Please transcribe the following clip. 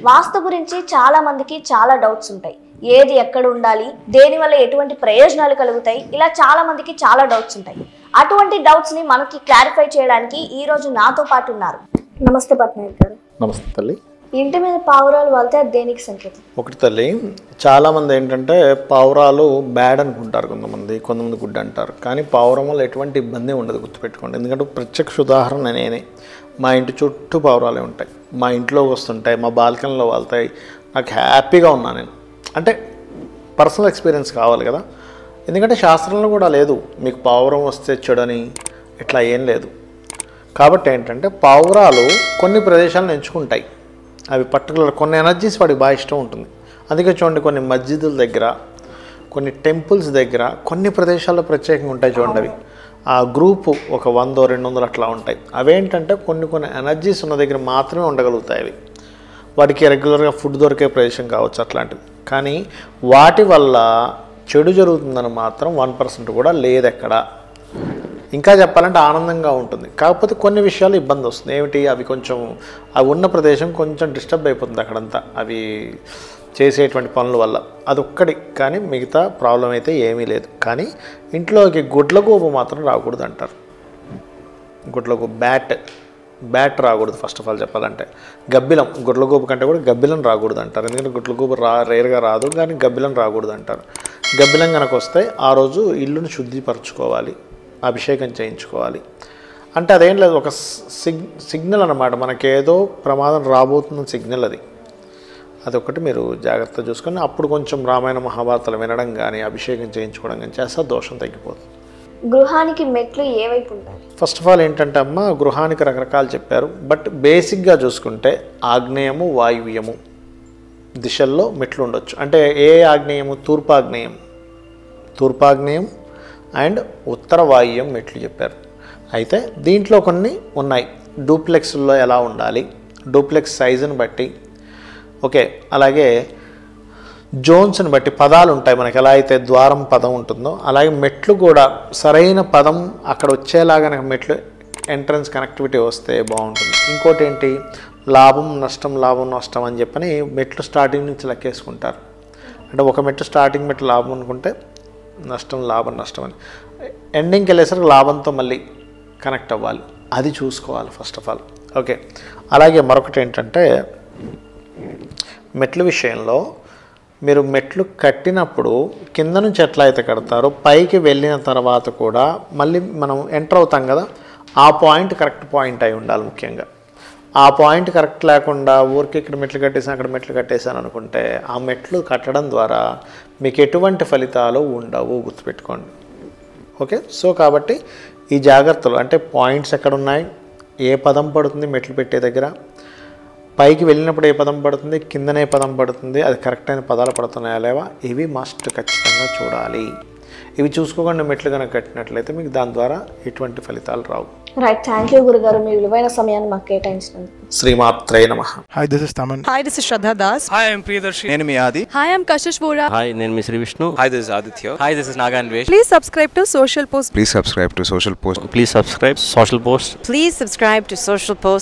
వాస్తు గురించి చాలా మందికి చాలా డౌట్స్ ఉంటాయి ఏది ఎక్కడ ఉండాలి దేని వల్ల ఎటువంటి ప్రయోజనాలు కలుగుతాయి ఇలా చాలా మందికి చాలా డౌట్స్ ఉంటాయి అటువంటి డౌట్స్ ని మనకి క్లారిఫై చేయడానికి ఈ రోజు నాతో పాటు ఉన్నారు నమస్తే పట్నాయక్ గారు నమస్తే తల్లి ఇంటి మీద పావురాలు వాళ్తే అది దేనికి సంకేతం ఒకటి తల్లి చాలామంది ఏంటంటే పావురాలు బ్యాడ్ అనుకుంటారు కొంతమంది కొంతమంది గుడ్ అంటారు కానీ పావురం వల్ల ఎటువంటి ఇబ్బంది ఉండదు గుర్తుపెట్టుకోండి ఎందుకంటే ప్రత్యక్ష ఉదాహరణ నేనే మా ఇంటి చుట్టూ పావురాలే ఉంటాయి మా ఇంట్లోకి వస్తుంటాయి మా బాల్కనీలో వాళ్తాయి నాకు హ్యాపీగా ఉన్నాను నేను అంటే పర్సనల్ ఎక్స్పీరియన్స్ కావాలి కదా ఎందుకంటే శాస్త్రంలో కూడా లేదు మీకు పావురం వస్తే చెడని ఇట్లా ఏం లేదు కాబట్టి ఏంటంటే పావురాలు కొన్ని ప్రదేశాలను ఎంచుకుంటాయి అవి పర్టికులర్ కొన్ని ఎనర్జీస్ వాడికి బాగా ఇష్టం ఉంటుంది అందుకే చూడండి కొన్ని మస్జిదుల దగ్గర కొన్ని టెంపుల్స్ దగ్గర కొన్ని ప్రదేశాల్లో ప్రత్యేకంగా ఉంటాయి చూడండి అవి ఆ గ్రూపు ఒక వందో రెండు వందలు అట్లా ఉంటాయి అవేంటంటే కొన్ని కొన్ని ఎనర్జీస్ ఉన్న దగ్గర మాత్రమే ఉండగలుగుతాయి అవి వాటికి రెగ్యులర్గా ఫుడ్ దొరికే ప్రదేశం కావచ్చు అట్లాంటివి కానీ వాటి వల్ల చెడు జరుగుతుందని మాత్రం వన్ పర్సెంట్ కూడా లేదు ఎక్కడ ఇంకా చెప్పాలంటే ఆనందంగా ఉంటుంది కాకపోతే కొన్ని విషయాలు ఇబ్బంది వస్తుంది ఏమిటి అవి కొంచెం అవి ఉన్న ప్రదేశం కొంచెం డిస్టర్బ్ అయిపోతుంది అక్కడంతా అవి చేసేటువంటి పనుల వల్ల అదొక్కడి కానీ మిగతా ప్రాబ్లం అయితే ఏమీ లేదు కానీ ఇంట్లోకి గుడ్లగూబ మాత్రం రాకూడదు అంటారు గుడ్లకు బ్యాట్ బ్యాట్ రాకూడదు ఫస్ట్ ఆఫ్ ఆల్ చెప్పాలంటే గబ్బిలం గుడ్లగూబ కంటే కూడా గబ్బిలం రాకూడదు అంటారు ఎందుకంటే గుడ్లగూబ రా రేరుగా రాదు కానీ గబ్బిలం రాకూడదు అంటారు గబ్బిలం కనుక వస్తే ఆ రోజు ఇల్లును శుద్ధిపరచుకోవాలి అభిషేకం చేయించుకోవాలి అంటే అదేం లేదు ఒక సిగ్ సిగ్నల్ అనమాట మనకేదో ప్రమాదం రాబోతున్న సిగ్నల్ అది అదొకటి మీరు జాగ్రత్త చూసుకొని అప్పుడు కొంచెం రామాయణ మహాభారతాలు వినడం కానీ అభిషేకం చేయించుకోవడం కానీ చేస్తే దోషం తగ్గిపోతుంది గృహానికి మెట్లు ఏ వైపు ఉంటాయి ఫస్ట్ ఆఫ్ ఆల్ ఏంటంటే అమ్మ గృహానికి రకరకాలు చెప్పారు బట్ బేసిక్గా చూసుకుంటే ఆగ్నేయము వాయువ్యము దిశల్లో మెట్లు ఉండొచ్చు అంటే ఏ ఆగ్నేయము తూర్పాగ్నేయం తూర్పాగ్నేయం అండ్ ఉత్తర వాయువ్యం మెట్లు చెప్పారు అయితే దీంట్లో కొన్ని ఉన్నాయి డూప్లెక్స్లో ఎలా ఉండాలి డూప్లెక్స్ సైజుని బట్టి ఓకే అలాగే జోన్స్ని బట్టి పదాలు ఉంటాయి మనకి ఎలా అయితే ద్వారం పదం ఉంటుందో అలాగే మెట్లు కూడా సరైన పదం అక్కడ వచ్చేలాగా మెట్లు ఎంట్రన్స్ కనెక్టివిటీ వస్తే బాగుంటుంది ఇంకోటి ఏంటి లాభం నష్టం లాభం నష్టం అని చెప్పని మెట్లు స్టార్టింగ్ నుంచి లెక్కేసుకుంటారు అంటే ఒక మెట్టు స్టార్టింగ్ మెట్లు లాభం అనుకుంటే నష్టం లాభం నష్టం అని ఎండింగ్కి వెళ్ళేసరికి లాభంతో మళ్ళీ కనెక్ట్ అవ్వాలి అది చూసుకోవాలి ఫస్ట్ ఆఫ్ ఆల్ ఓకే అలాగే మరొకటి ఏంటంటే మెట్ల విషయంలో మీరు మెట్లు కట్టినప్పుడు కింద నుంచి ఎట్లా అయితే కడతారో పైకి వెళ్ళిన తర్వాత కూడా మళ్ళీ మనం ఎంటర్ అవుతాం కదా ఆ పాయింట్ కరెక్ట్ పాయింట్ అయి ఉండాలి ముఖ్యంగా ఆ పాయింట్ కరెక్ట్ లేకుండా ఊరికి ఇక్కడ మెట్లు కట్టేసాను అక్కడ మెట్లు కట్టేసాను అనుకుంటే ఆ మెట్లు కట్టడం ద్వారా మీకు ఎటువంటి ఫలితాలు ఉండవు గుర్తుపెట్టుకోండి ఓకే సో కాబట్టి ఈ జాగ్రత్తలు అంటే పాయింట్స్ ఎక్కడ ఉన్నాయి ఏ పదం పడుతుంది మెట్లు పెట్టే దగ్గర పైకి వెళ్ళినప్పుడు ఏ పదం పడుతుంది కిందనే పదం పడుతుంది అది కరెక్ట్ అయిన పదాలు పడుతున్నాయా లేవా ఇవి మస్ట్ ఖచ్చితంగా చూడాలి ఇవి చూసుకోకుండా మెట్లు కనుక కట్టినట్లయితే మీకు దాని ద్వారా ఎటువంటి ఫలితాలు రావు రైట్ థ్యాంక్ యూ గురుగారు మీ విలువైన సమయాన్ని మాకు కేటాయించినందుకు శ్రీమాత్రే నమ Hi, this is Taman. Hi, this is Shraddha Das. Hi, I'm Priyadarshi. నేను మీ ఆది Hi, I'm Kashish Vora. Hi నేను మీ Sri Vishnu Hi, this is Aditya. Hi this is నాగాన్ వేష్ Please subscribe to Social Post. Please subscribe to social post please subscribe social post Please subscribe to Social Post.